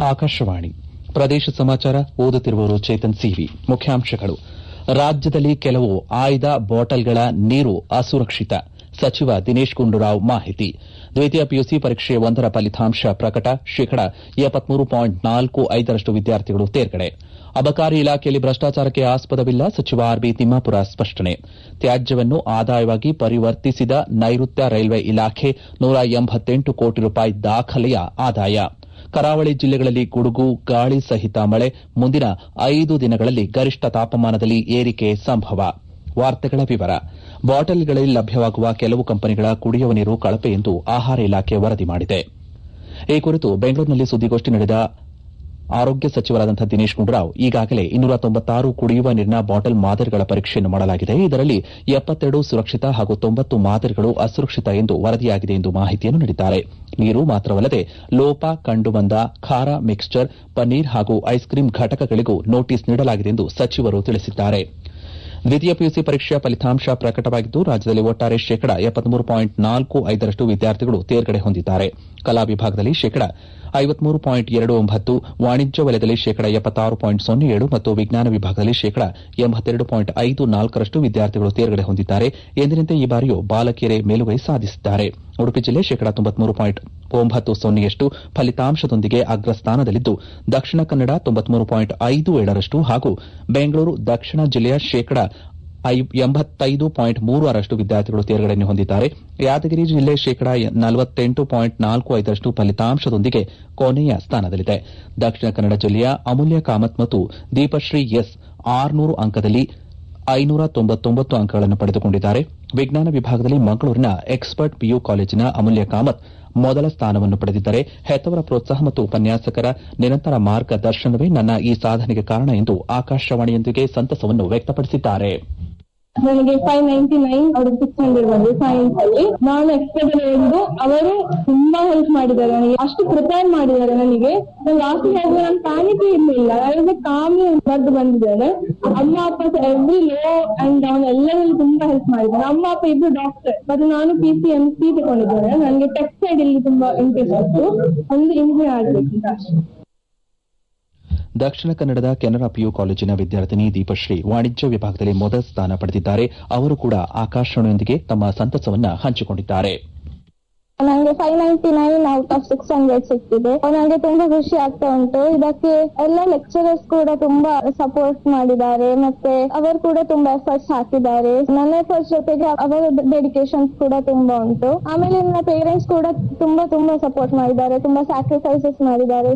ಆಕಾಶವಾಣಿ ಪ್ರದೇಶ ಸಮಾಚಾರ ಓದುತ್ತಿರುವವರು ಚೇತನ್ ಸಿವಿ ಮುಖ್ಯಾಂಶಗಳು ರಾಜ್ಯದಲ್ಲಿ ಕೆಲವು ಆಯ್ದ ಬಾಟಲ್ಗಳ ನೀರು ಅಸುರಕ್ಷಿತ ಸಚಿವ ದಿನೇಶ್ ಗುಂಡೂರಾವ್ ಮಾಹಿತಿ ದ್ವಿತೀಯ ಪಿಯುಸಿ ಪರೀಕ್ಷೆ ಒಂದರ ಫಲಿತಾಂಶ ಪ್ರಕಟ ಶೇಕಡ ಐದರಷ್ಟು ವಿದ್ಯಾರ್ಥಿಗಳು ತೇರ್ಗಡೆ ಅಬಕಾರಿ ಇಲಾಖೆಯಲ್ಲಿ ಭ್ರಷ್ಟಾಚಾರಕ್ಕೆ ಆಸ್ಪದವಿಲ್ಲ ಸಚಿವ ಆರ್ಬಿ ತಿಮ್ಮಾಪುರ ಸ್ಪಷ್ಟನೆ ತ್ಯಾಜ್ಯವನ್ನು ಆದಾಯವಾಗಿ ಪರಿವರ್ತಿಸಿದ ನೈಋತ್ಯ ರೈಲ್ವೆ ಇಲಾಖೆ ನೂರ ಎಂಬತ್ತೆಂಟು ಕೋಟಿ ರೂಪಾಯಿ ದಾಖಲೆಯ ಆದಾಯ ಕರಾವಳಿ ಜಿಲ್ಲೆಗಳಲ್ಲಿ ಗುಡುಗು ಗಾಳಿ ಸಹಿತ ಮಳೆ ಮುಂದಿನ ಐದು ದಿನಗಳಲ್ಲಿ ಗರಿಷ್ಠ ತಾಪಮಾನದಲ್ಲಿ ಏರಿಕೆ ಸಂಭವ ವಾರ್ತೆಗಳ ವಿವರ ಬಾಟಲ್ಗಳಲ್ಲಿ ಲಭ್ಯವಾಗುವ ಕೆಲವು ಕಂಪನಿಗಳ ಕುಡಿಯುವ ನೀರು ಕಳಪೆ ಎಂದು ಆಹಾರ ಇಲಾಖೆ ವರದಿ ಮಾಡಿದೆ ಈ ಕುರಿತು ಬೆಂಗಳೂರಿನಲ್ಲಿ ಸುದ್ದಿಗೋಷ್ಠಿ ನಡೆದ ಆರೋಗ್ಯ ಸಚಿವರಾದಂತಹ ದಿನೇಶ್ ಗುಂಡೂರಾವ್ ಈಗಾಗಲೇ ಇನ್ನೂರ ತೊಂಬತ್ತಾರು ಕುಡಿಯುವ ನೀರಿನ ಬಾಟಲ್ ಮಾದರಿಗಳ ಪರೀಕ್ಷೆಯನ್ನು ಮಾಡಲಾಗಿದೆ ಇದರಲ್ಲಿ ಎಪ್ಪತ್ತೆರಡು ಸುರಕ್ಷಿತ ಹಾಗೂ ತೊಂಬತ್ತು ಮಾದರಿಗಳು ಅಸುರಕ್ಷಿತ ಎಂದು ವರದಿಯಾಗಿದೆ ಎಂದು ಮಾಹಿತಿಯನ್ನು ನೀಡಿದ್ದಾರೆ ನೀರು ಮಾತ್ರವಲ್ಲದೆ ಲೋಪ ಕಂಡುಬಂದ ಖಾರ ಮಿಕ್ಸ್ಚರ್ ಪನ್ನೀರ್ ಹಾಗೂ ಐಸ್ಕ್ರೀಂ ಘಟಕಗಳಿಗೂ ನೋಟಿಸ್ ನೀಡಲಾಗಿದೆ ಎಂದು ಸಚಿವರು ತಿಳಿಸಿದ್ದಾರೆ ದ್ವಿತೀಯ ಪಿಯುಸಿ ಪರೀಕ್ಷೆಯ ಫಲಿತಾಂಶ ಪ್ರಕಟವಾಗಿದ್ದು ರಾಜ್ಯದಲ್ಲಿ ಒಟ್ಟಾರೆ ಶೇಕಡ ಐದರಷ್ಟು ವಿದ್ಯಾರ್ಥಿಗಳು ತೇರ್ಗಡೆ ಹೊಂದಿದ್ದಾರೆ ಕಲಾ ವಿಭಾಗದಲ್ಲಿ ಶೇಕಡ ವಾಣಿಜ್ಯ ವಲಯದಲ್ಲಿ ಶೇಕಡ ಮತ್ತು ವಿಜ್ಞಾನ ವಿಭಾಗದಲ್ಲಿ ಶೇಕಡ ರಷ್ಟು ವಿದ್ಯಾರ್ಥಿಗಳು ತೇರ್ಗಡೆ ಹೊಂದಿದ್ದಾರೆ ಎಂದಿನಂತೆ ಈ ಬಾರಿಯೂ ಬಾಲಕಿಯರೇ ಮೇಲುಗೈ ಸಾಧಿಸಿದ್ದಾರೆ ಉಡುಪಿ ಜಿಲ್ಲೆ ಶೇಕಡ ಯಷ್ಟು ಫಲಿತಾಂಶದೊಂದಿಗೆ ಅಗ್ರಸ್ಥಾನದಲ್ಲಿದ್ದು ದಕ್ಷಿಣ ಕನ್ನಡ ರಷ್ಟು ಹಾಗೂ ಬೆಂಗಳೂರು ದಕ್ಷಿಣ ಜಿಲ್ಲೆಯ ಶೇಕಡ ರಷ್ಟು ವಿದ್ಯಾರ್ಥಿಗಳು ತೇರ್ಗಡೆಯನ್ನು ಹೊಂದಿದ್ದಾರೆ ಯಾದಗಿರಿ ಜಿಲ್ಲೆ ಶೇಕಡ ರಷ್ಟು ಫಲಿತಾಂಶದೊಂದಿಗೆ ಕೊನೆಯ ಸ್ಥಾನದಲ್ಲಿದೆ ದಕ್ಷಿಣ ಕನ್ನಡ ಜಿಲ್ಲೆಯ ಅಮೂಲ್ಯ ಕಾಮತ್ ಮತ್ತು ದೀಪಶ್ರೀ ಎಸ್ ಆರುನೂರು ಅಂಕದಲ್ಲಿ ಐನೂರ ತೊಂಬತ್ತೊಂಬತ್ತು ಅಂಕಗಳನ್ನು ಪಡೆದುಕೊಂಡಿದ್ದಾರೆ ವಿಜ್ಞಾನ ವಿಭಾಗದಲ್ಲಿ ಮಂಗಳೂರಿನ ಎಕ್ಸ್ಪರ್ಟ್ ಪಿಯು ಕಾಲೇಜಿನ ಅಮೂಲ್ಯ ಕಾಮತ್ ಮೊದಲ ಸ್ಥಾನವನ್ನು ಪಡೆದಿದ್ದರೆ ಹೆತ್ತವರ ಪ್ರೋತ್ಸಾಹ ಮತ್ತು ಉಪನ್ಯಾಸಕರ ನಿರಂತರ ಮಾರ್ಗದರ್ಶನವೇ ನನ್ನ ಈ ಸಾಧನೆಗೆ ಕಾರಣ ಎಂದು ಆಕಾಶವಾಣಿಯೊಂದಿಗೆ ಸಂತಸವನ್ನು ವ್ಯಕ್ತಪಡಿಸಿದ್ದಾರೆ ನನಗೆ ಫೈವ್ ನೈನ್ಟಿ ನೈನ್ ಅವ್ರಿಗೆ ಸಿಕ್ಸ್ ಹಂಡ್ರೆಡ್ ಬಂದಿದೆ ಸೈನ್ಸ್ ಅಲ್ಲಿ ನಾನು ಎಕ್ಸ್ಪೆಕ್ಟ್ ಎಂದು ಅವರು ತುಂಬಾ ಹೆಲ್ಪ್ ಮಾಡಿದ್ದಾರೆ ನನಗೆ ಅಷ್ಟು ಪ್ರಿಪೇರ್ ಮಾಡಿದ್ದಾರೆ ನನಗೆ ನಾನು ಲಾಸ್ಟ್ ಹೋಗುವ ನಾನು ಪ್ಯಾನಿಕ್ ಇರ್ಲಿಲ್ಲ ನಾನು ಕಾಮಿ ಬರ್ದು ಬಂದಿದ್ದೇನೆ ಅಮ್ಮ ಅಪ್ಪ ಎವ್ರಿ ಲೋ ಅಂಡ್ ಡೌನ್ ಎಲ್ಲರಲ್ಲಿ ತುಂಬಾ ಹೆಲ್ಪ್ ಮಾಡಿದ್ದಾರೆ ಅಮ್ಮ ಅಪ್ಪ ಇಬ್ರು ಡಾಕ್ಟರ್ ಮತ್ತೆ ನಾನು ಪಿ ಸಿ ಎಂ ಸಿ ತಗೊಂಡಿದ್ದೇನೆ ನನಗೆ ಟೆಕ್ಸ್ಟೈಲ್ ಇಲ್ಲಿ ತುಂಬಾ ಇಂಟ್ರೆಸ್ಟ್ ಇತ್ತು ಒಂದು ಇಂಜಿನಿಯರ್ ಆಗ್ಬೇಕಿಂತ ಅಷ್ಟೇ ದಕ್ಷಿಣ ಕನ್ನಡದ ಕೆನರಾ ಪಿಯು ಕಾಲೇಜಿನ ವಿದ್ಯಾರ್ಥಿನಿ ದೀಪಶ್ರೀ ವಾಣಿಜ್ಯ ವಿಭಾಗದಲ್ಲಿ ಮೊದಲ ಸ್ಥಾನ ಪಡೆದಿದ್ದಾರೆ ಅವರು ಕೂಡ ಆಕಾಶವಾಣಿಯೊಂದಿಗೆ ತಮ್ಮ ಸಂತಸವನ್ನ ಹಂಚಿಕೊಂಡಿದ್ದಾರೆ ನಂಗೆ five ninety nine out of six hundred ಸಿಕ್ಕಿದೆ ನನಗೆ ತುಂಬಾ ಖುಷಿ ಆಗ್ತಾ ಉಂಟು ಇದಕ್ಕೆ ಎಲ್ಲ ಲೆಕ್ಚರರ್ಸ್ ಕೂಡ ತುಂಬಾ ಸಪೋರ್ಟ್ ಮಾಡಿದ್ದಾರೆ ಮತ್ತೆ ಅವರು ಕೂಡ ತುಂಬಾ ಎಫರ್ಟ್ಸ್ ಹಾಕಿದ್ದಾರೆ ನನ್ನ ಎಫರ್ಟ್ಸ್ ಜೊತೆಗೆ ಅವರ ಡೆಡಿಕೇಶನ್ಸ್ ಕೂಡ ತುಂಬಾ ಉಂಟು ಆಮೇಲೆ ನನ್ನ ಪೇರೆಂಟ್ಸ್ ಕೂಡ ತುಂಬಾ ತುಂಬಾ ಸಪೋರ್ಟ್ ಮಾಡಿದ್ದಾರೆ ತುಂಬಾ ಸ್ಯಾಕ್ರಿಫೈಸಸ್ ಮಾಡಿದ್ದಾರೆ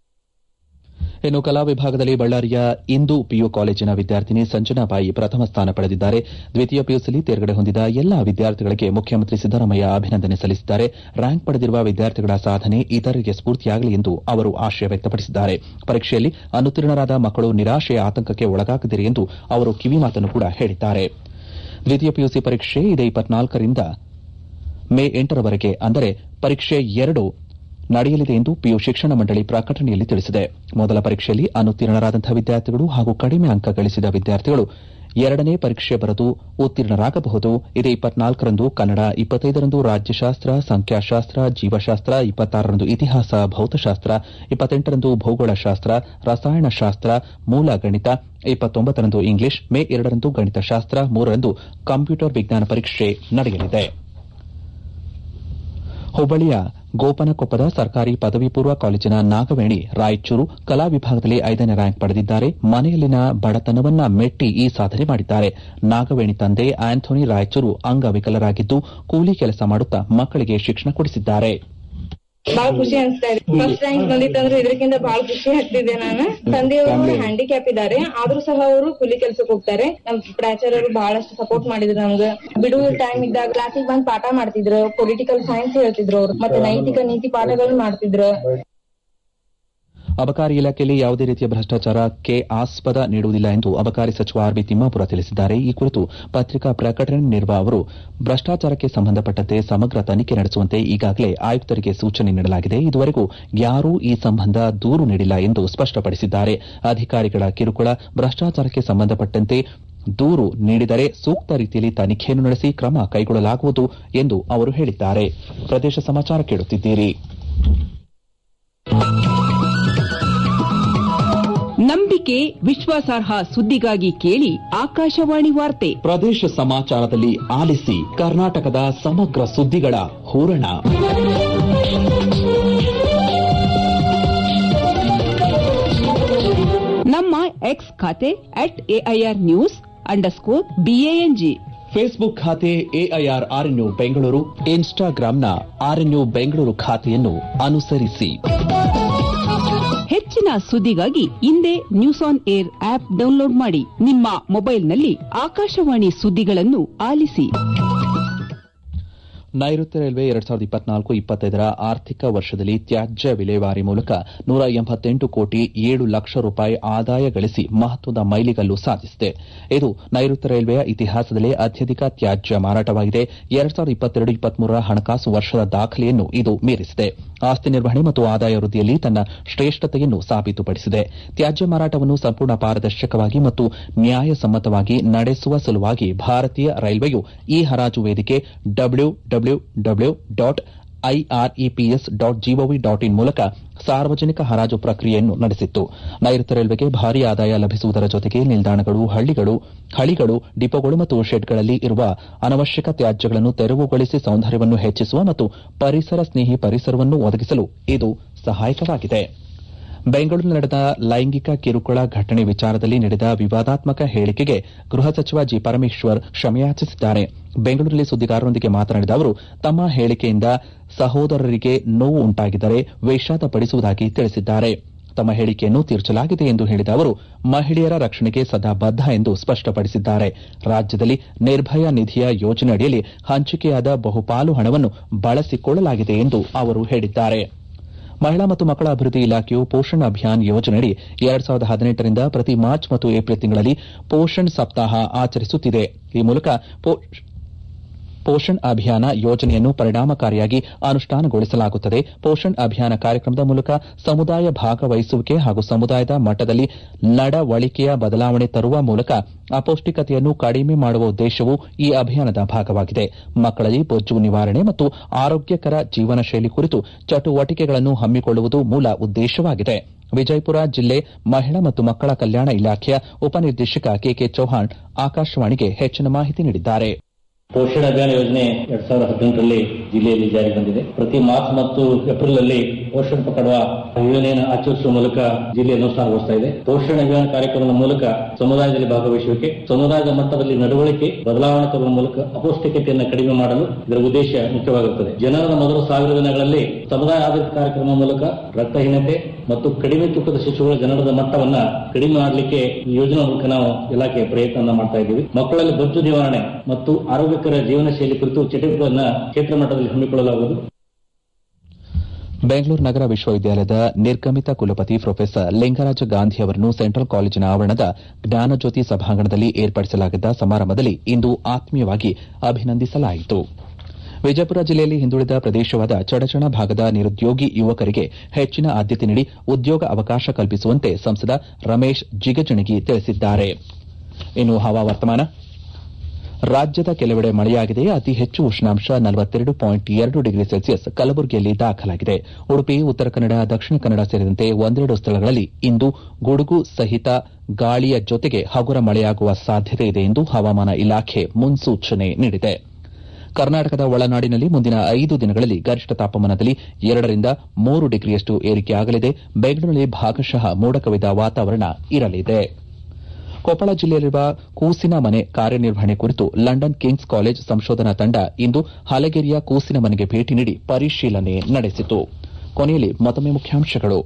ಇನ್ನು ಕಲಾ ವಿಭಾಗದಲ್ಲಿ ಬಳ್ಳಾರಿಯ ಇಂದು ಪಿಯು ಕಾಲೇಜಿನ ವಿದ್ಯಾರ್ಥಿನಿ ಸಂಜನಾಬಾಯಿ ಪ್ರಥಮ ಸ್ಥಾನ ಪಡೆದಿದ್ದಾರೆ ದ್ವಿತೀಯ ಪಿಯುಸಿಯಲ್ಲಿ ತೇರ್ಗಡೆ ಹೊಂದಿದ ಎಲ್ಲಾ ವಿದ್ಯಾರ್ಥಿಗಳಿಗೆ ಮುಖ್ಯಮಂತ್ರಿ ಸಿದ್ದರಾಮಯ್ಯ ಅಭಿನಂದನೆ ಸಲ್ಲಿಸಿದ್ದಾರೆ ರ್ಯಾಂಕ್ ಪಡೆದಿರುವ ವಿದ್ಯಾರ್ಥಿಗಳ ಸಾಧನೆ ಇತರರಿಗೆ ಸ್ಫೂರ್ತಿಯಾಗಲಿ ಎಂದು ಅವರು ಆಶಯ ವ್ಯಕ್ತಪಡಿಸಿದ್ದಾರೆ ಪರೀಕ್ಷೆಯಲ್ಲಿ ಅನುತ್ತೀರ್ಣರಾದ ಮಕ್ಕಳು ನಿರಾಶೆಯ ಆತಂಕಕ್ಕೆ ಒಳಗಾಗದಿರಿ ಎಂದು ಅವರು ಕಿವಿಮಾತನ್ನು ಕೂಡ ಹೇಳಿದ್ದಾರೆ ದ್ವಿತೀಯ ಪಿಯುಸಿ ಪರೀಕ್ಷೆ ಇದೇ ಇಪ್ಪತ್ನಾಲ್ಕರಿಂದ ಮೇ ಎಂಟರವರೆಗೆ ಅಂದರೆ ಪರೀಕ್ಷೆ ಎರಡು ನಡೆಯಲಿದೆ ಎಂದು ಪಿಯು ಶಿಕ್ಷಣ ಮಂಡಳಿ ಪ್ರಕಟಣೆಯಲ್ಲಿ ತಿಳಿಸಿದೆ ಮೊದಲ ಪರೀಕ್ಷೆಯಲ್ಲಿ ಅನುತ್ತೀರ್ಣರಾದಂತಹ ವಿದ್ಯಾರ್ಥಿಗಳು ಹಾಗೂ ಕಡಿಮೆ ಅಂಕ ಗಳಿಸಿದ ವಿದ್ಯಾರ್ಥಿಗಳು ಎರಡನೇ ಪರೀಕ್ಷೆ ಬರೆದು ಉತ್ತೀರ್ಣರಾಗಬಹುದು ಇದೇ ಇಪ್ಪತ್ನಾಲ್ಕರಂದು ಕನ್ನಡ ಇಪ್ಪತ್ತೈದರಂದು ರಾಜ್ಯಶಾಸ್ತ್ರ ಸಂಖ್ಯಾಶಾಸ್ತ್ರ ಜೀವಶಾಸ್ತ್ರ ಇಪ್ಪತ್ತಾರರಂದು ಇತಿಹಾಸ ಭೌತಶಾಸ್ತ್ರ ಇಪ್ಪತ್ತೆಂಟರಂದು ಭೂಗೋಳಶಾಸ್ತ್ರ ರಸಾಯನಶಾಸ್ತ್ರ ಮೂಲ ಗಣಿತ ಇಪ್ಪತ್ತೊಂಬತ್ತರಂದು ಇಂಗ್ಲಿಷ್ ಮೇ ಎರಡರಂದು ಗಣಿತಶಾಸ್ತ್ರ ಮೂರರಂದು ಕಂಪ್ಯೂಟರ್ ವಿಜ್ಞಾನ ಪರೀಕ್ಷೆ ನಡೆಯಲಿದೆ ಹುಬ್ಬಳ್ಳಿಯ ಗೋಪನಕೊಪ್ಪದ ಸರ್ಕಾರಿ ಪದವಿ ಪೂರ್ವ ಕಾಲೇಜಿನ ನಾಗವೇಣಿ ರಾಯಚೂರು ಕಲಾ ವಿಭಾಗದಲ್ಲಿ ಐದನೇ ರ್ಯಾಂಕ್ ಪಡೆದಿದ್ದಾರೆ ಮನೆಯಲ್ಲಿನ ಬಡತನವನ್ನ ಮೆಟ್ಟಿ ಈ ಸಾಧನೆ ಮಾಡಿದ್ದಾರೆ ನಾಗವೇಣಿ ತಂದೆ ಆಂಥೋನಿ ರಾಯಚೂರು ಅಂಗವಿಕಲರಾಗಿದ್ದು ಕೂಲಿ ಕೆಲಸ ಮಾಡುತ್ತಾ ಮಕ್ಕಳಿಗೆ ಶಿಕ್ಷಣ ಕೊಡಿಸಿದ್ದಾರೆ ಬಹಳ ಖುಷಿ ಅನ್ಸ್ತಾ ಇದೆ ಫಸ್ಟ್ ರ್ಯಾಂಕ್ ಬಂದಿತ್ತಂದ್ರೆ ಇದಕ್ಕಿಂತ ಬಹಳ ಖುಷಿ ಆಗ್ತಿದೆ ನಾನು ತಂದೆಯವರು ಹ್ಯಾಂಡಿಕ್ಯಾಪ್ ಇದ್ದಾರೆ ಆದ್ರೂ ಸಹ ಅವರು ಕೂಲಿ ಕೆಲ್ಸಕ್ಕೆ ಹೋಗ್ತಾರೆ ನಮ್ ಪ್ರಾಚಾರ್ಯರು ಬಹಳಷ್ಟು ಸಪೋರ್ಟ್ ಮಾಡಿದ್ರು ನಮ್ಗೆ ಬಿಡುವ ಟೈಮ್ ಇದ್ದಾಗ ಕ್ಲಾಸಿಗೆ ಬಂದ್ ಪಾಠ ಮಾಡ್ತಿದ್ರು ಪೊಲಿಟಿಕಲ್ ಸೈನ್ಸ್ ಹೇಳ್ತಿದ್ರು ಅವ್ರು ಮತ್ತೆ ನೈತಿಕ ನೀತಿ ಪಾಠಗಳು ಮಾಡ್ತಿದ್ರು ಅಬಕಾರಿ ಇಲಾಖೆಯಲ್ಲಿ ಯಾವುದೇ ರೀತಿಯ ಭ್ರಷ್ಟಾಚಾರಕ್ಕೆ ಆಸ್ಪದ ನೀಡುವುದಿಲ್ಲ ಎಂದು ಅಬಕಾರಿ ಸಚಿವ ಆರ್ಬಿ ತಿಮ್ಮಾಪುರ ತಿಳಿಸಿದ್ದಾರೆ ಈ ಕುರಿತು ಪತ್ರಿಕಾ ಪ್ರಕಟಣೆ ನೀಡಿರುವ ಅವರು ಭ್ರಷ್ಟಾಚಾರಕ್ಕೆ ಸಂಬಂಧಪಟ್ಟಂತೆ ಸಮಗ್ರ ತನಿಖೆ ನಡೆಸುವಂತೆ ಈಗಾಗಲೇ ಆಯುಕ್ತರಿಗೆ ಸೂಚನೆ ನೀಡಲಾಗಿದೆ ಇದುವರೆಗೂ ಯಾರೂ ಈ ಸಂಬಂಧ ದೂರು ನೀಡಿಲ್ಲ ಎಂದು ಸ್ಪಷ್ಟಪಡಿಸಿದ್ದಾರೆ ಅಧಿಕಾರಿಗಳ ಕಿರುಕುಳ ಭ್ರಷ್ಟಾಚಾರಕ್ಕೆ ಸಂಬಂಧಪಟ್ಟಂತೆ ದೂರು ನೀಡಿದರೆ ಸೂಕ್ತ ರೀತಿಯಲ್ಲಿ ತನಿಖೆಯನ್ನು ನಡೆಸಿ ಕ್ರಮ ಕೈಗೊಳ್ಳಲಾಗುವುದು ಎಂದು ಅವರು ಹೇಳಿದ್ದಾರೆ ಪ್ರದೇಶ ಸಮಾಚಾರ ಕೇಳುತ್ತಿದ್ದೀರಿ ನಂಬಿಕೆ ವಿಶ್ವಾಸಾರ್ಹ ಸುದ್ದಿಗಾಗಿ ಕೇಳಿ ಆಕಾಶವಾಣಿ ವಾರ್ತೆ ಪ್ರದೇಶ ಸಮಾಚಾರದಲ್ಲಿ ಆಲಿಸಿ ಕರ್ನಾಟಕದ ಸಮಗ್ರ ಸುದ್ದಿಗಳ ಹೂರಣ ನಮ್ಮ ಎಕ್ಸ್ ಖಾತೆ at AIR news underscore B A N G Facebook ಖಾತೆ ಎಐಆರ್ ಆರ್ಎನ್ಯು ಬೆಂಗಳೂರು ಇನ್ಸ್ಟಾಗ್ರಾಂನ ಆರ್ಎನ್ಯು ಬೆಂಗಳೂರು ಖಾತೆಯನ್ನು ಅನುಸರಿಸಿ ಹೆಚ್ಚಿನ ಸುದ್ದಿಗಾಗಿ ಹಿಂದೆ news on air app download ಮಾಡಿ ನಿಮ್ಮ ಮೊಬೈಲ್ನಲ್ಲಿ ಆಕಾಶವಾಣಿ ಸುದ್ದಿಗಳನ್ನು ಆಲಿಸಿ ನೈಋತ್ಯ ರೈಲ್ವೆ ಎರಡ್ ಸಾವಿರದ ಇಪ್ಪತ್ನಾಲ್ಕು ಇಪ್ಪತ್ತೈದರ ಆರ್ಥಿಕ ವರ್ಷದಲ್ಲಿ ತ್ಯಾಜ್ಯ ವಿಲೇವಾರಿ ಮೂಲಕ ನೂರ ಎಂಬತ್ತೆಂಟು ಕೋಟಿ ಏಳು ಲಕ್ಷ ರೂಪಾಯಿ ಆದಾಯ ಗಳಿಸಿ ಮಹತ್ವದ ಮೈಲಿಗಲ್ಲು ಸಾಧಿಸಿದೆ ಇದು ನೈಋತ್ಯ ರೈಲ್ವೆಯ ಇತಿಹಾಸದಲ್ಲೇ ಅತ್ಯಧಿಕ ತ್ಯಾಜ್ಯ ಮಾರಾಟವಾಗಿದೆ ಎರಡ್ ಸಾವಿರದ ಇಪ್ಪತ್ತೆರಡು ಇಪ್ಪತ್ಮೂರರ ಹಣಕಾಸು ವರ್ಷದ ದಾಖಲೆಯನ್ನು ಇದು ಮೀರಿಸಿದೆ ಆಸ್ತಿ ನಿರ್ವಹಣೆ ಮತ್ತು ಆದಾಯ ವೃದ್ಧಿಯಲ್ಲಿ ತನ್ನ ಶ್ರೇಷ್ಠತೆಯನ್ನು ಸಾಬೀತುಪಡಿಸಿದೆ ತ್ಯಾಜ್ಯ ಮಾರಾಟವನ್ನು ಸಂಪೂರ್ಣ ಪಾರದರ್ಶಕವಾಗಿ ಮತ್ತು ನ್ಯಾಯಸಮ್ಮತವಾಗಿ ನಡೆಸುವ ಸಲುವಾಗಿ ಭಾರತೀಯ ರೈಲ್ವೆಯು ಈ ಹರಾಜು ವೇದಿಕೆ W W W dot IREPS dot GOV dot in ಮೂಲಕ ಸಾರ್ವಜನಿಕ ಹರಾಜು ಪ್ರಕ್ರಿಯೆಯನ್ನು ನಡೆಸಿತ್ತು ನೈಋತ್ಯ ರೈಲ್ವೆಗೆ ಭಾರಿ ಆದಾಯ ಲಭಿಸುವುದರ ಜೊತೆಗೆ ನಿಲ್ದಾಣಗಳು ಹಳ್ಳಿಗಳು ಹಳಿಗಳು ಡಿಪೋಗಳು ಮತ್ತು ಶೆಡ್ಗಳಲ್ಲಿ ಇರುವ ಅನವಶ್ಯಕ ತ್ಯಾಜ್ಯಗಳನ್ನು ತೆರವುಗೊಳಿಸಿ ಸೌಂದರ್ಯವನ್ನು ಹೆಚ್ಚಿಸುವ ಮತ್ತು ಪರಿಸರ ಸ್ನೇಹಿ ಪರಿಸರವನ್ನು ಒದಗಿಸಲು ಇದು ಸಹಾಯಕವಾಗಿದೆ ಬೆಂಗಳೂರಿನಲ್ಲಿ ನಡೆದ ಲೈಂಗಿಕ ಕಿರುಕುಳ ಘಟನೆ ವಿಚಾರದಲ್ಲಿ ನೀಡಿದ ವಿವಾದಾತ್ಮಕ ಹೇಳಿಕೆಗೆ ಗೃಹ ಸಚಿವ ಜಿ ಪರಮೇಶ್ವರ್ ಕ್ಷಮೆಯಾಚಿಸಿದ್ದಾರೆ ಬೆಂಗಳೂರಿನಲ್ಲಿ ಸುದ್ದಿಗಾರರೊಂದಿಗೆ ಮಾತನಾಡಿದ ಅವರು ತಮ್ಮ ಹೇಳಿಕೆಯಿಂದ ಸಹೋದರರಿಗೆ ನೋವು ಉಂಟಾಗಿದ್ದರೆ ವಿಷಾದ ಪಡಿಸುವುದಾಗಿ ತಿಳಿಸಿದ್ದಾರೆ ತಮ್ಮ ಹೇಳಿಕೆಯನ್ನು ತಿರುಚಲಾಗಿದೆ ಎಂದು ಹೇಳಿದ ಅವರು ಮಹಿಳೆಯರ ರಕ್ಷಣೆಗೆ ಸದಾ ಬದ್ದ ಎಂದು ಸ್ಪಷ್ಟಪಡಿಸಿದ್ದಾರೆ ರಾಜ್ಯದಲ್ಲಿ ನಿರ್ಭಯ ನಿಧಿಯ ಯೋಜನೆ ಅಡಿಯಲ್ಲಿ ಹಂಚಿಕೆಯಾದ ಬಹುಪಾಲು ಹಣವನ್ನು ಬಳಸಿಕೊಳ್ಳಲಾಗಿದೆ ಎಂದು ಅವರು ಹೇಳಿದ್ದಾರೆ ಮಹಿಳಾ ಮತ್ತು ಮಕ್ಕಳ ಅಭಿವೃದ್ಧಿ ಇಲಾಖೆಯು ಪೋಷಣ್ ಅಭಿಯಾನ್ ಯೋಜನೆಯಡಿ ಎರಡ್ ಸಾವಿರದ ಹದಿನೆಂಟರಿಂದ ಪ್ರತಿ ಮಾರ್ಚ್ ಮತ್ತು ಏಪ್ರಿಲ್ ತಿಂಗಳಲ್ಲಿ ಪೋಷಣ್ ಸಪ್ತಾಹ ಆಚರಿಸುತ್ತಿದೆ ಈ ಮೂಲಕ ಪೋಷಣ್ ಅಭಿಯಾನ ಯೋಜನೆಯನ್ನು ಪರಿಣಾಮಕಾರಿಯಾಗಿ ಅನುಷ್ಠಾನಗೊಳಿಸಲಾಗುತ್ತದೆ ಪೋಷಣ್ ಅಭಿಯಾನ ಕಾರ್ಯಕ್ರಮದ ಮೂಲಕ ಸಮುದಾಯ ಭಾಗವಹಿಸುವಿಕೆ ಹಾಗೂ ಸಮುದಾಯದ ಮಟ್ಟದಲ್ಲಿ ನಡವಳಿಕೆಯ ಬದಲಾವಣೆ ತರುವ ಮೂಲಕ ಅಪೌಷ್ಟಿಕತೆಯನ್ನು ಕಡಿಮೆ ಮಾಡುವ ಉದ್ದೇಶವು ಈ ಅಭಿಯಾನದ ಭಾಗವಾಗಿದೆ ಮಕ್ಕಳಲ್ಲಿ ಬೊಜ್ಜು ನಿವಾರಣೆ ಮತ್ತು ಆರೋಗ್ಯಕರ ಜೀವನ ಶೈಲಿ ಕುರಿತು ಚಟುವಟಿಕೆಗಳನ್ನು ಹಮ್ಮಿಕೊಳ್ಳುವುದು ಮೂಲ ಉದ್ದೇಶವಾಗಿದೆ ವಿಜಯಪುರ ಜಿಲ್ಲೆ ಮಹಿಳಾ ಮತ್ತು ಮಕ್ಕಳ ಕಲ್ಯಾಣ ಇಲಾಖೆಯ ಉಪನಿರ್ದೇಶಕ ಕೆಕೆ ಚೌಹಾಣ್ ಆಕಾಶವಾಣಿಗೆ ಹೆಚ್ಚಿನ ಮಾಹಿತಿ ನೀಡಿದ್ದಾರೆ ಪೋಷಣ ಅಭಿಯಾನ ಯೋಜನೆ ಎರಡ್ ಸಾವಿರದ ಹದಿನೆಂಟರಲ್ಲಿ ಜಿಲ್ಲೆಯಲ್ಲಿ ಜಾರಿ ಬಂದಿದೆ ಪ್ರತಿ ಮಾರ್ಚ್ ಮತ್ತು ಏಪ್ರಿಲ್ ಅಲ್ಲಿ ಪೋಷಣ್ ಪಕಡುವ ಯೋಜನೆಯನ್ನು ಆಚರಿಸುವ ಮೂಲಕ ಜಿಲ್ಲೆ ಅನುಷ್ಠಾನಗೊಳಿಸ್ತಾ ಇದೆ ಪೋಷಣ ಅಭಿಯಾನ ಕಾರ್ಯಕ್ರಮದ ಮೂಲಕ ಸಮುದಾಯದಲ್ಲಿ ಭಾಗವಹಿಸುವಿಕೆ ಸಮುದಾಯದ ಮಟ್ಟದಲ್ಲಿ ನಡವಳಿಕೆ ಬದಲಾವಣೆ ತರುವ ಮೂಲಕ ಅಪೌಷ್ಟಿಕತೆಯನ್ನು ಕಡಿಮೆ ಮಾಡಲು ಇದರ ಉದ್ದೇಶ ಮುಖ್ಯವಾಗಿರುತ್ತದೆ ಜನರ ಮೊದಲ ಸಾವಿರ ದಿನಗಳಲ್ಲಿ ಸಮುದಾಯ ಆಧಾರಿತ ಕಾರ್ಯಕ್ರಮ ಮೂಲಕ ರಕ್ತಹೀನತೆ ಮತ್ತು ಕಡಿಮೆ ತೂಕದ ಶಿಶುಗಳ ಜನರದ ಮಟ್ಟವನ್ನ ಕಡಿಮೆ ಮಾಡಲಿಕ್ಕೆ ಈ ಯೋಜನೆ ಮೂಲಕ ನಾವು ಇಲಾಖೆ ಪ್ರಯತ್ನ ಮಾಡ್ತಾ ಇದ್ದೀವಿ ಮಕ್ಕಳಲ್ಲಿ ಬೊಜ್ಜು ನಿವಾರಣೆ ಮತ್ತು ಆರೋಗ್ಯಕರ ಜೀವನ ಶೈಲಿ ಕುರಿತು ಚಟುವಟಿಕೆಗಳನ್ನ ಕ್ಷೇತ್ರ ಮಟ್ಟದಲ್ಲಿ ಹಮ್ಮಿಕೊಳ್ಳಲಾಗುವುದು ಬೆಂಗಳೂರು ನಗರ ವಿಶ್ವವಿದ್ಯಾಲಯದ ನಿರ್ಗಮಿತ ಕುಲಪತಿ ಪ್ರೊಫೆಸರ್ ಲಿಂಗರಾಜ ಗಾಂಧಿ ಅವರನ್ನು ಸೆಂಟ್ರಲ್ ಕಾಲೇಜಿನ ಆವರಣದ ಜ್ಞಾನಜ್ಯೋತಿ ಸಭಾಂಗಣದಲ್ಲಿ ಏರ್ಪಡಿಸಲಾಗಿದ್ದ ಸಮಾರಂಭದಲ್ಲಿ ಇಂದು ಆತ್ಮೀಯವಾಗಿ ಅಭಿನಂದಿಸಲಾಯಿತು ವಿಜಯಪುರ ಜಿಲ್ಲೆಯಲ್ಲಿ ಹಿಂದುಳಿದ ಪ್ರದೇಶವಾದ ಚಡಚಣ ಭಾಗದ ನಿರುದ್ಯೋಗಿ ಯುವಕರಿಗೆ ಹೆಚ್ಚಿನ ಆದ್ಯತೆ ನೀಡಿ ಉದ್ಯೋಗ ಅವಕಾಶ ಕಲ್ಪಿಸುವಂತೆ ಸಂಸದ ರಮೇಶ್ ಜಿಗಜಿಣಗಿ ತಿಳಿಸಿದ್ದಾರೆ ಇನ್ನು ಹವಾವರ್ತಮಾನ ರಾಜ್ಯದ ಕೆಲವೆಡೆ ಮಳೆಯಾಗಿದೆ ಅತಿ ಹೆಚ್ಚು ಉಷ್ಣಾಂಶ ನಲವತ್ತೆರಡು ಪಾಯಿಂಟ್ ಎರಡು ಡಿಗ್ರಿ ಸೆಲ್ಸಿಯಸ್ ಕಲಬುರಗಿಯಲ್ಲಿ ದಾಖಲಾಗಿದೆ ಉಡುಪಿ ಉತ್ತರ ಕನ್ನಡ ದಕ್ಷಿಣ ಕನ್ನಡ ಸೇರಿದಂತೆ ಒಂದೆರಡು ಸ್ಥಳಗಳಲ್ಲಿ ಇಂದು ಗುಡುಗು ಸಹಿತ ಗಾಳಿಯ ಜೊತೆಗೆ ಹಗುರ ಮಳೆಯಾಗುವ ಸಾಧ್ಯತೆ ಇದೆ ಎಂದು ಹವಾಮಾನ ಇಲಾಖೆ ಮುನ್ಸೂಚನೆ ನೀಡಿದೆ ಕರ್ನಾಟಕದ ಒಳನಾಡಿನಲ್ಲಿ ಮುಂದಿನ ಐದು ದಿನಗಳಲ್ಲಿ ಗರಿಷ್ಠ ತಾಪಮಾನದಲ್ಲಿ ಎರಡರಿಂದ ಮೂರು ಡಿಗ್ರಿಯಷ್ಟು ಏರಿಕೆಯಾಗಲಿದೆ ಬೆಂಗಳೂರಿನಲ್ಲಿ ಭಾಗಶಃ ಮೋಡ ಕವಿದ ವಾತಾವರಣ ಇರಲಿದೆ ಕೊಪ್ಪಳ ಜಿಲ್ಲೆಯಲ್ಲಿರುವ ಕೂಸಿನ ಮನೆ ಕಾರ್ಯನಿರ್ವಹಣೆ ಕುರಿತು ಲಂಡನ್ ಕಿಂಗ್ಸ್ ಕಾಲೇಜ್ ಸಂಶೋಧನಾ ತಂಡ ಇಂದು ಹಲಗೇರಿಯ ಕೂಸಿನ ಮನೆಗೆ ಭೇಟಿ ನೀಡಿ ಪರಿಶೀಲನೆ ನಡೆಸಿತು ಕೊನೆಯಲ್ಲಿ ಮತ್ತೊಮ್ಮೆ ಮುಖ್ಯಾಂಶಗಳು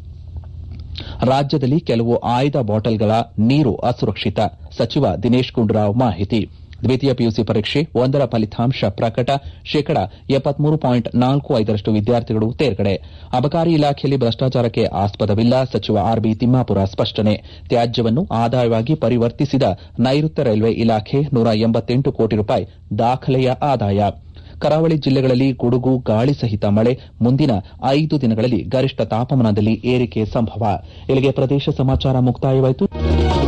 ರಾಜ್ಯದಲ್ಲಿ ಕೆಲವು ಆಯ್ದ ಬಾಟಲ್ಗಳ ನೀರು ಅಸುರಕ್ಷಿತ ಸಚಿವ ದಿನೇಶ್ ಗುಂಡೂರಾವ್ ಮಾಹಿತಿ ದ್ವಿತೀಯ ಪಿಯುಸಿ ಪರೀಕ್ಷೆ ಒಂದರ ಫಲಿತಾಂಶ ಪ್ರಕಟ ಶೇಕಡ ಎಪ್ಪತ್ಮೂರು ಪಾಯಿಂಟ್ ನಾಲ್ಕು ಐದರಷ್ಟು ವಿದ್ಯಾರ್ಥಿಗಳು ತೇರ್ಗಡೆ ಅಬಕಾರಿ ಇಲಾಖೆಯಲ್ಲಿ ಭ್ರಷ್ಟಾಚಾರಕ್ಕೆ ಆಸ್ಪದವಿಲ್ಲ ಸಚಿವ ಆರ್ಬಿ ತಿಮ್ಮಾಪುರ ಸ್ಪಷ್ಟನೆ ತ್ಯಾಜ್ಯವನ್ನು ಆದಾಯವಾಗಿ ಪರಿವರ್ತಿಸಿದ ನೈಋತ್ಯ ರೈಲ್ವೆ ಇಲಾಖೆ ನೂರ ಎಂಬತ್ತೆಂಟು ಕೋಟಿ ರೂಪಾಯಿ ದಾಖಲೆಯ ಆದಾಯ ಕರಾವಳಿ ಜಿಲ್ಲೆಗಳಲ್ಲಿ ಗುಡುಗು ಗಾಳಿ ಸಹಿತ ಮಳೆ ಮುಂದಿನ ಐದು ದಿನಗಳಲ್ಲಿ ಗರಿಷ್ಠ ತಾಪಮಾನದಲ್ಲಿ ಏರಿಕೆ ಸಂಭವ ಇಲ್ಲಿಗೆ ಪ್ರದೇಶ ಸಮಾಚಾರ ಮುಕ್ತಾಯವಾಯಿತು